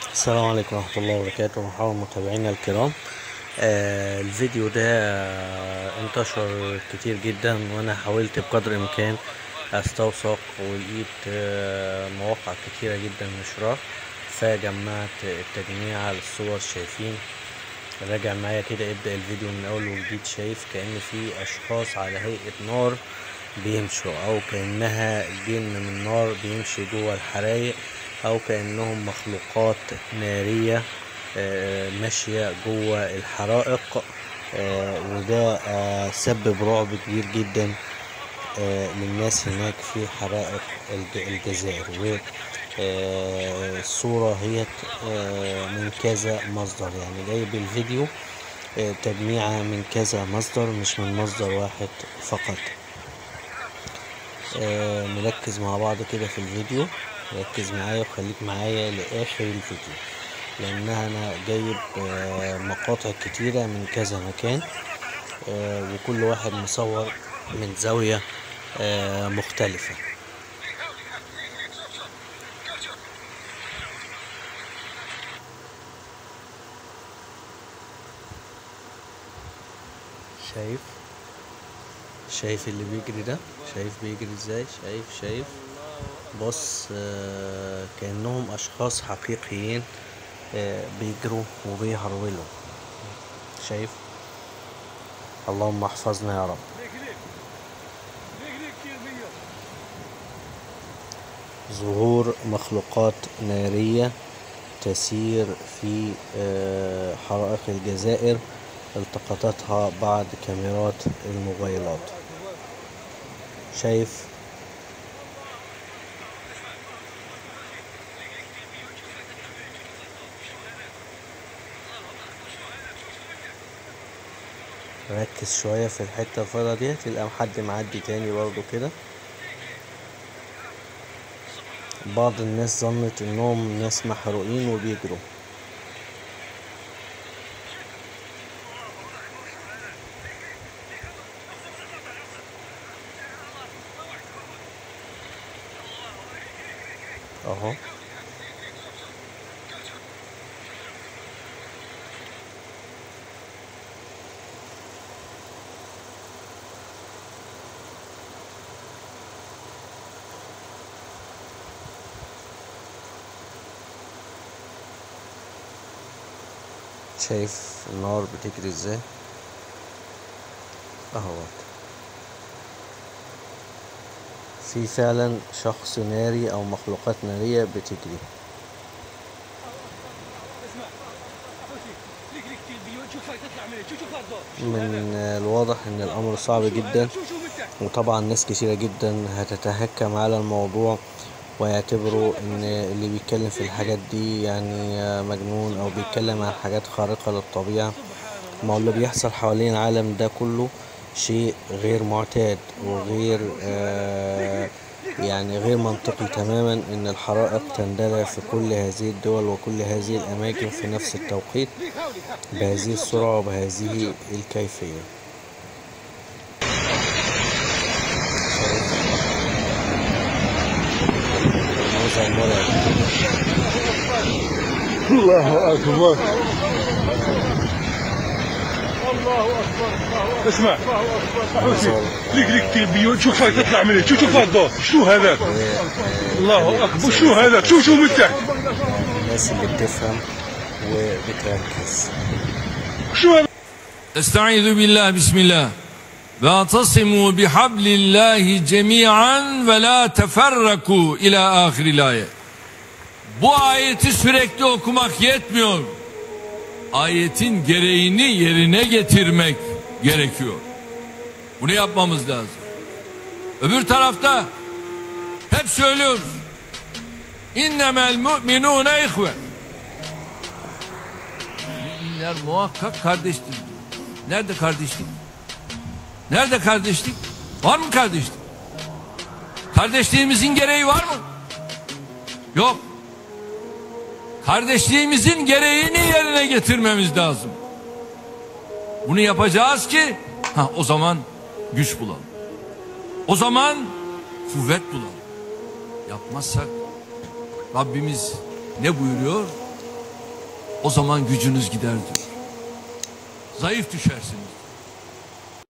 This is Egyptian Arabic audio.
السلام عليكم ورحمة الله وبركاته مرحبا متابعينا الكرام آه الفيديو ده آه انتشر كتير جدا وانا حاولت بقدر الامكان استوثق ولقيت آه مواقع كتيرة جدا نشرها فجمعت التجميع للصور شايفين راجع معايا كده ابدأ الفيديو من اول وجديد شايف كأن في اشخاص على هيئة نار بيمشوا او كأنها جن من نار بيمشي جوه الحرايق او كأنهم مخلوقات نارية آه، ماشية جوه الحرائق آه، وده آه، سبب رعب كبير جدا آه، للناس هناك في حرائق الج- الجزائر والصورة هي آه، من كذا مصدر يعني جايب الفيديو آه، تجميعة من كذا مصدر مش من مصدر واحد فقط آه، نركز مع بعض كده في الفيديو ركز معايا وخليك معايا لآخر الفيديو لأنها أنا جايب آه، مقاطع كتيرة من كذا مكان آه، وكل واحد مصور من زاوية آه، مختلفة شايف شايف اللي بيجري ده شايف بيجري ازاي شايف شايف بص آه، كأنهم أشخاص حقيقيين آه، بيجروا وبيهرولوا شايف اللهم احفظنا يا رب ظهور مخلوقات نارية تسير في آه، حرائق الجزائر التقطتها بعض كاميرات الموبايلات شايف ركز شوية في الحتة الفضا دي تلقى حد معدي تاني برضو كده بعض الناس ظنت انهم ناس محروقين وبيجروا اهو شايف النار بتجري ازاي اهوت في فعلا شخص ناري او مخلوقات نارية بتجري من الواضح ان الامر صعب جدا وطبعا ناس كثيرة جدا هتتهكم على الموضوع ويعتبروا ان اللي بيتكلم في الحاجات دي يعني مجنون او بيتكلم عن حاجات خارقة للطبيعة ما هو اللي بيحصل حوالين العالم ده كله شيء غير معتاد وغير آه يعني غير منطقي تماما ان الحرائق تندلع في كل هذه الدول وكل هذه الاماكن في نفس التوقيت بهذه السرعة وبهذه الكيفية الموزع المرعب الله اكبر اسمع حوسي ليك ليك تلبيون شوف هاي تطلع من شوف شوف الضوء شو هذاك الله اكبر شو هذاك شوف شوف من تحت الناس اللي بتفهم وبتركز شو هذا Estaizu billah bismillah. Ve atasimu bihablillahi cemi'an ve la teferraku ila ahiril ayet. Bu ayeti sürekli okumak yetmiyor. Ayetin gereğini yerine getirmek gerekiyor. Bunu yapmamız lazım. Öbür tarafta hep söylüyoruz. İnnemel mu'minune ihve. Müminler muhakkak kardeştir. diyor. Nerede kardeşlik? Nerede kardeşlik? Var mı kardeşlik? Kardeşliğimizin gereği var mı? Yok. Kardeşliğimizin gereğini yerine getirmemiz lazım. Bunu yapacağız ki ha, o zaman güç bulalım. O zaman kuvvet bulalım. Yapmazsak Rabbimiz ne buyuruyor? O zaman gücünüz gider diyor. Zayıf düşersiniz.